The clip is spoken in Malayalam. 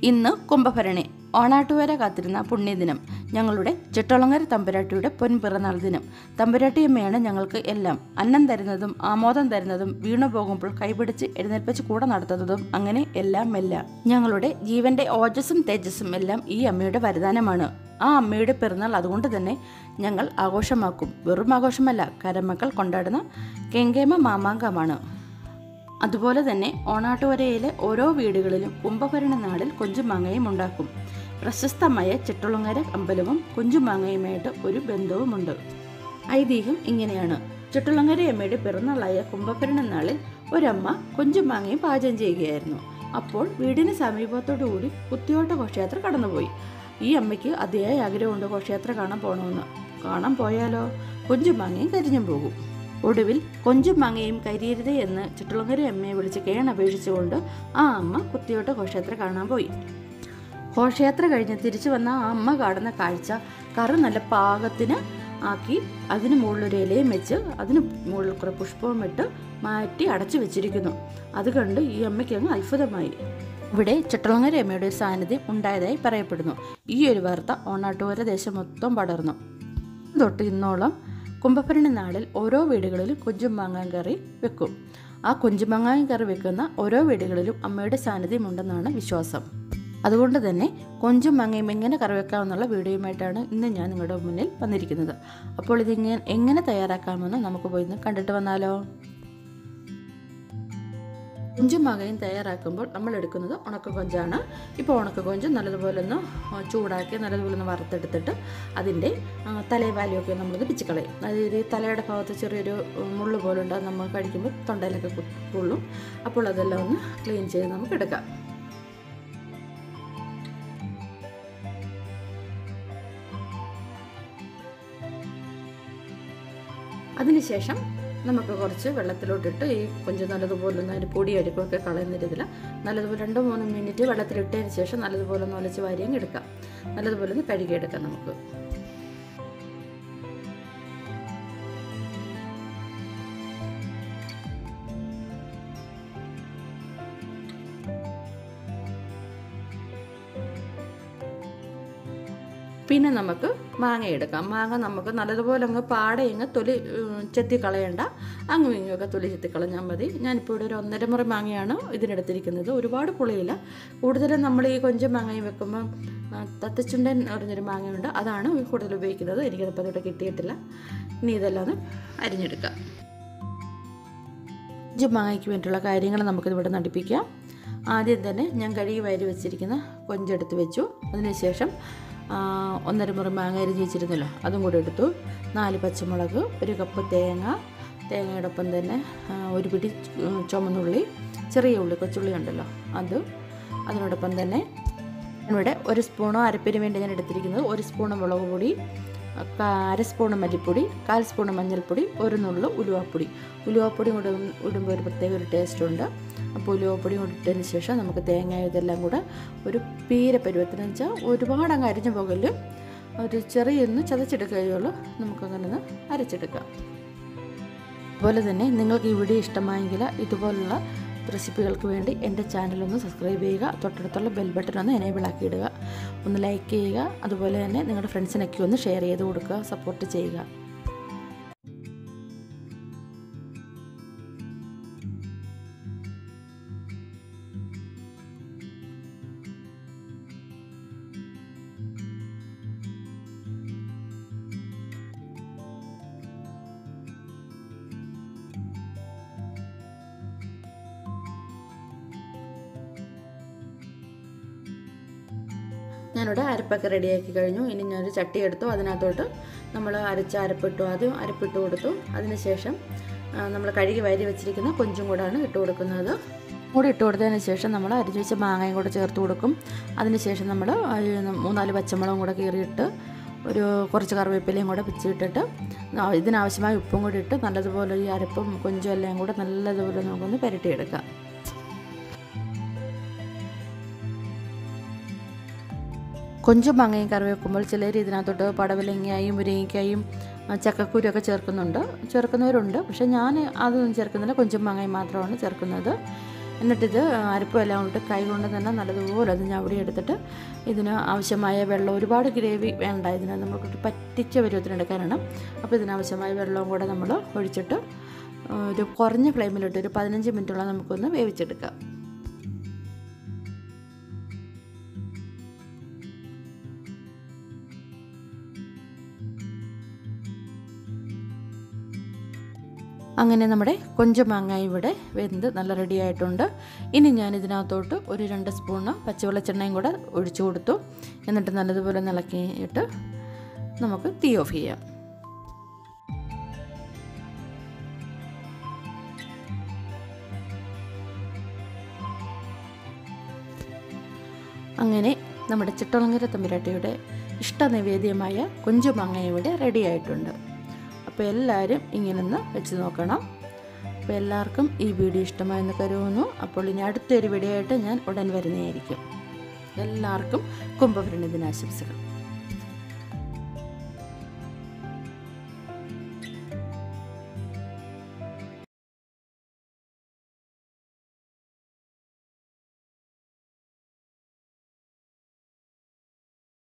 ഇന്ന് കുംഭഭരണി ഓണാട്ടുവര കാത്തിരുന്ന പുണ്യദിനം ഞങ്ങളുടെ ചിട്ടളങ്ങര തമ്പുരാട്ടിയുടെ പൊൻപിറന്നാൾ ദിനം തമ്പുരാട്ടിയമ്മയാണ് ഞങ്ങൾക്ക് എല്ലാം അന്നം തരുന്നതും ആമോദം തരുന്നതും വീണു പോകുമ്പോൾ കൈപിടിച്ച് എഴുന്നേൽപ്പിച്ച് കൂടെ നടത്തുന്നതും അങ്ങനെ എല്ലാം എല്ലാം ഞങ്ങളുടെ ജീവന്റെ ഓജസ്സും തേജസ്സും എല്ലാം ഈ അമ്മയുടെ വരദാനമാണ് ആ അമ്മയുടെ പിറന്നാൾ അതുകൊണ്ട് തന്നെ ഞങ്ങൾ ആഘോഷമാക്കും വെറും ആഘോഷമല്ല കരമക്കൾ കൊണ്ടാടുന്ന കെങ്കേമ മാമാങ്കമാണ് അതുപോലെ തന്നെ ഓണാട്ടുവരയിലെ ഓരോ വീടുകളിലും കുംഭഭരണ നാളിൽ കൊഞ്ചുമാങ്ങയും ഉണ്ടാക്കും പ്രശസ്തമായ ചെട്ടുളങ്ങര അമ്പലവും കൊഞ്ചുമാങ്ങയുമായിട്ട് ഒരു ബന്ധവുമുണ്ട് ഐതിഹ്യം ഇങ്ങനെയാണ് ചെട്ടുളങ്ങരയമ്മയുടെ പിറന്നാളായ കുംഭഭരണ നാളിൽ ഒരമ്മ കൊഞ്ചുമാങ്ങയും പാചകം ചെയ്യുകയായിരുന്നു അപ്പോൾ വീടിന് സമീപത്തോടു കൂടി കുത്തിയോട്ട ഘോഷയാത്ര കടന്നുപോയി ഈ അമ്മയ്ക്ക് അതിയായ ആഗ്രഹമുണ്ട് ഘോഷയാത്ര കാണാൻ പോകണമെന്ന് കാണാൻ പോയാലോ കൊഞ്ചുമാങ്ങയും കരിഞ്ഞും പോകും ഒടുവിൽ കൊഞ്ചും മാങ്ങയും കരിയരുത് എന്ന് ചുട്ടുളങ്ങര അമ്മയെ വിളിച്ച് കേണപേക്ഷിച്ചുകൊണ്ട് ആ അമ്മ കുത്തിയോട്ട ഘോഷയാത്ര കാണാൻ പോയി ഘോഷയാത്ര കഴിഞ്ഞ് തിരിച്ചു വന്ന ആ അമ്മ കാണുന്ന കാഴ്ച കറ് നല്ല പാകത്തിന് ആക്കി അതിന് മുകളിലൊരു ഇലയും വെച്ച് അതിന് മുകളിൽ കുറെ പുഷ്പവും ഇട്ട് മാറ്റി അടച്ചു വെച്ചിരിക്കുന്നു അത് കണ്ട് ഈ അമ്മയ്ക്ക് അങ്ങ് അത്ഭുതമായി ഇവിടെ ചുട്ടുളങ്ങര അമ്മയുടെ ഒരു സാന്നിധ്യം ഉണ്ടായതായി പറയപ്പെടുന്നു ഈ ഒരു വാർത്ത ഓണാട്ടുകര ദേശം മൊത്തം പടർന്നു തൊട്ട് ഇന്നോളം കുംഭഭരണി നാളിൽ ഓരോ വീടുകളിലും കൊഞ്ചുമാങ്ങാൻ കറി വെക്കും ആ കൊഞ്ചുമാങ്ങാൻ കറി വെക്കുന്ന ഓരോ വീടുകളിലും അമ്മയുടെ സാന്നിധ്യം ഉണ്ടെന്നാണ് വിശ്വാസം അതുകൊണ്ട് തന്നെ കൊഞ്ചും മാങ്ങയും എങ്ങനെ കറി വെക്കാമെന്നുള്ള വീഡിയോയുമായിട്ടാണ് ഇന്ന് ഞാൻ നിങ്ങളുടെ മുന്നിൽ വന്നിരിക്കുന്നത് അപ്പോൾ ഇതിങ്ങനെ എങ്ങനെ തയ്യാറാക്കാമെന്ന് നമുക്ക് പോയി ഒന്ന് കണ്ടിട്ട് വന്നാലോ കൊഞ്ചും മാങ്ങയും തയ്യാറാക്കുമ്പോൾ നമ്മൾ എടുക്കുന്നത് ഉണക്ക കൊഞ്ചാണ് ഇപ്പോൾ ഉണക്ക കൊഞ്ച് നല്ലതുപോലെ ഒന്ന് ചൂടാക്കി നല്ലതുപോലെ ഒന്ന് വറുത്തെടുത്തിട്ട് അതിൻ്റെ തലവാലിയൊക്കെ നമ്മളൊന്ന് പിച്ചിക്കളയും അതായത് ഈ തലയുടെ ഭാഗത്ത് ചെറിയൊരു മുള്ളു പോലുണ്ട് അത് നമ്മൾ കഴിക്കുമ്പോൾ തൊണ്ടയിലൊക്കെ കു- കൊള്ളും അപ്പോൾ അതെല്ലാം ഒന്ന് ക്ലീൻ ചെയ്ത് നമുക്ക് എടുക്കാം അതിനുശേഷം നമുക്ക് കുറച്ച് വെള്ളത്തിലോട്ടിട്ട് ഈ കൊഞ്ച് നല്ലതുപോലെ ഒന്ന് അതിൻ്റെ പൊടി അരിപ്പൊക്കെ കളയുന്ന രീതിയിൽ നല്ലതുപോലെ രണ്ടോ മൂന്നോ മിനിറ്റ് വെള്ളത്തിലിട്ടതിന് ശേഷം നല്ലതുപോലെ ഒന്ന് ഒലച്ച് വാരിയും എടുക്കാം നല്ലതുപോലെ ഒന്ന് കഴുകിയെടുക്കാം നമുക്ക് പിന്നെ നമുക്ക് മാങ്ങ എടുക്കാം മാങ്ങ നമുക്ക് നല്ലതുപോലെ അങ്ങ് പാടെ അങ്ങ് തൊലി ഉം, ചെത്തി കളയണ്ട അങ്ങും ഇങ്ങുമൊക്കെ തൊലി ചെത്തി കളഞ്ഞാൽ മതി ഞാനിപ്പോൾ ഇവിടെ ഒരു ഒന്നര മുറി മാങ്ങയാണ് ഇതിനെടുത്തിരിക്കുന്നത് ഒരുപാട് പുളിയില്ല കൂടുതലും നമ്മൾ ഈ കൊഞ്ചം മാങ്ങയും വെക്കുമ്പോൾ ആ, തത്തച്ചുണ്ടൻ എന്ന് പറഞ്ഞൊരു മാങ്ങയുണ്ട് അതാണ് കൂടുതൽ ഉപയോഗിക്കുന്നത് എനിക്കതിപ്പോൾ ഇവിടെ കിട്ടിയിട്ടില്ല ഇനി ഇതെല്ലാം ഒന്ന് അരിഞ്ഞെടുക്കാം കൊഞ്ചം മാങ്ങയ്ക്ക് വേണ്ടിയിട്ടുള്ള കാര്യങ്ങൾ നമുക്കിതിവിടെ നടിപ്പിക്കാം ആദ്യം തന്നെ ഞാൻ കഴുകി വാരി വെച്ചിരിക്കുന്ന കൊഞ്ചെടുത്ത് വെച്ചു അതിനുശേഷം ആ, ഒന്നര മുറി മാങ്ങ അരിഞ്ഞ് വെച്ചിരുന്നല്ലോ അതും കൂടെ എടുത്തു നാല് പച്ചമുളക് ഒരു കപ്പ് തേങ്ങ തേങ്ങയോടൊപ്പം തന്നെ ആ, ഒരു പിടി ചു- ചുമന്നുള്ളി ചെറിയ ഉള്ളി കൊച്ചുള്ളി ഉണ്ടല്ലോ അത് അതിനോടൊപ്പം തന്നെ ഇവിടെ ഒരു സ്പൂണോ അരപ്പിന് വേണ്ടി ഞാൻ എടുത്തിരിക്കുന്നത് ഒരു സ്പൂണ് മുളക് പൊടി ക- അര സ്പൂണ് മല്ലിപ്പൊടി കാൽ സ്പൂണ് മഞ്ഞൾപ്പൊടി ഒരു നുള്ളു ഉലുവാപ്പൊടി ഉലുവാപ്പൊടി കൂടെ ഇടുമ്പോൾ ഒരു പ്രത്യേക ഒരു ടേസ്റ്റ് ഉണ്ട് അപ്പോൾ ഉലുവാപ്പൊടി കൂടി ഇട്ടതിന് ശേഷം നമുക്ക് തേങ്ങ ഇതെല്ലാം കൂടെ ഒരു പീര പരുവത്തിന് വെച്ചാൽ ഒരുപാട് അങ്ങ് അരിഞ്ഞു പോകല് ഒരു ചെറിയൊന്ന് ചതച്ചെടുക്കുകയുള്ളൂ നമുക്കങ്ങനെ ഒന്ന് അരച്ചെടുക്കാം അതുപോലെ തന്നെ നിങ്ങൾക്ക് ഈ വീഡിയോ ഇഷ്ടമായെങ്കിൽ ഇതുപോലുള്ള റെസിപ്പികൾക്ക് വേണ്ടി എൻ്റെ ചാനലൊന്ന് സബ്സ്ക്രൈബ് ചെയ്യുക തൊട്ടടുത്തുള്ള ബെൽ ബട്ടൺ ഒന്ന് എനേബിൾ ആക്കി ഇടുക ഒന്ന് ലൈക്ക് ചെയ്യുക അതുപോലെ തന്നെ നിങ്ങളുടെ ഫ്രണ്ട്സിനൊക്കെ ഒന്ന് ഷെയർ ചെയ്ത് കൊടുക്കുക സപ്പോർട്ട് ചെയ്യുക ഞാനിവിടെ അരപ്പൊക്കെ റെഡിയാക്കി കഴിഞ്ഞു ഇനി ഞാനൊരു ചട്ടി എടുത്തു അതിനകത്തോട്ട് നമ്മൾ അരച്ച അരപ്പിട്ടു ആദ്യം അരപ്പിട്ട് കൊടുത്തു അതിനുശേഷം നമ്മൾ കഴുകി വാരി വെച്ചിരിക്കുന്ന കൊഞ്ചും കൂടാണ് ഇട്ട് കൊടുക്കുന്നത് കൂടി ഇട്ട് കൊടുത്തതിന് ശേഷം നമ്മൾ അരിഞ്ഞു വെച്ച മാങ്ങയും കൂടെ ചേർത്ത് കൊടുക്കും അതിനുശേഷം നമ്മൾ മൂന്നാല് പച്ചമുളകും കൂടെ കീറിയിട്ട് ഒരു കുറച്ച് കറിവേപ്പിലയും കൂടെ പിച്ചിട്ടിട്ട് ആ, ഇതിനാവശ്യമായ ഉപ്പും കൂടി ഇട്ട് നല്ലതുപോലെ ഈ അരപ്പും കൊഞ്ചും എല്ലാം കൂടെ നല്ലതുപോലെ നമുക്കൊന്ന് പുരട്ടിയെടുക്കാം കൊഞ്ചും മാങ്ങയും കറി വെക്കുമ്പോൾ ചിലർ ഇതിനകത്തോട്ട് പടവലങ്ങയായും മുരിങ്ങയ്ക്കായും ആ, ചക്കക്കുരുവൊക്കെ ചേർക്കുന്നുണ്ട് ചേർക്കുന്നവരുണ്ട് പക്ഷേ ഞാൻ അതൊന്നും ചേർക്കുന്നില്ല കൊഞ്ചും മാങ്ങയും മാത്രമാണ് ചേർക്കുന്നത് എന്നിട്ടിത് അരിപ്പം എല്ലാം കൊണ്ടിട്ട് കൈ കൊണ്ട് തന്നെ നല്ലതുപോലെ അത് ഞവടി എടുത്തിട്ട് ഇതിന് ആവശ്യമായ വെള്ളം ഒരുപാട് ഗ്രേവി വേണ്ട ഇതിന് നമുക്ക് പറ്റിച്ച പരുവത്തിന് എടുക്കാനാണ് അപ്പോൾ ഇതിനാവശ്യമായ വെള്ളവും കൂടെ നമ്മൾ ഒഴിച്ചിട്ട് ഒരു കുറഞ്ഞ ഫ്ലെയിമിലിട്ട് ഒരു പതിനഞ്ച് മിനിറ്റോളം നമുക്കൊന്ന് വേവിച്ചെടുക്കാം അങ്ങനെ നമ്മുടെ കൊഞ്ച മാങ്ങ ഇവിടെ വെന്ത് നല്ല റെഡി ആയിട്ടുണ്ട് ഇനി ഞാൻ ഇതിനകത്തോട്ട് ഒരു രണ്ട് സ്പൂണ് പച്ചവെള്ളച്ചെണ്ണയും കൂടെ ഒഴിച്ചു കൊടുത്തു എന്നിട്ട് നല്ലതുപോലെ നിളക്കിയിട്ട് നമുക്ക് തീ ഓഫ് ചെയ്യാം അങ്ങനെ നമ്മുടെ ചിട്ടളങ്ങര തമ്പുരാട്ടിയുടെ ഇഷ്ട നിവേദ്യമായ കൊഞ്ചു മാങ്ങ ഇവിടെ റെഡി ആയിട്ടുണ്ട് അപ്പോൾ എല്ലാവരും ഇങ്ങനൊന്ന് വെച്ച് നോക്കണം അപ്പോൾ എല്ലാവർക്കും ഈ വീഡിയോ ഇഷ്ടമായെന്ന് കരുതുന്നു അപ്പോൾ ഇനി അടുത്തൊരു വീഡിയോ ആയിട്ട് ഞാൻ ഉടൻ വരുന്നതായിരിക്കും എല്ലാവർക്കും കുംഭഭരണ ദിനാശംസകൾ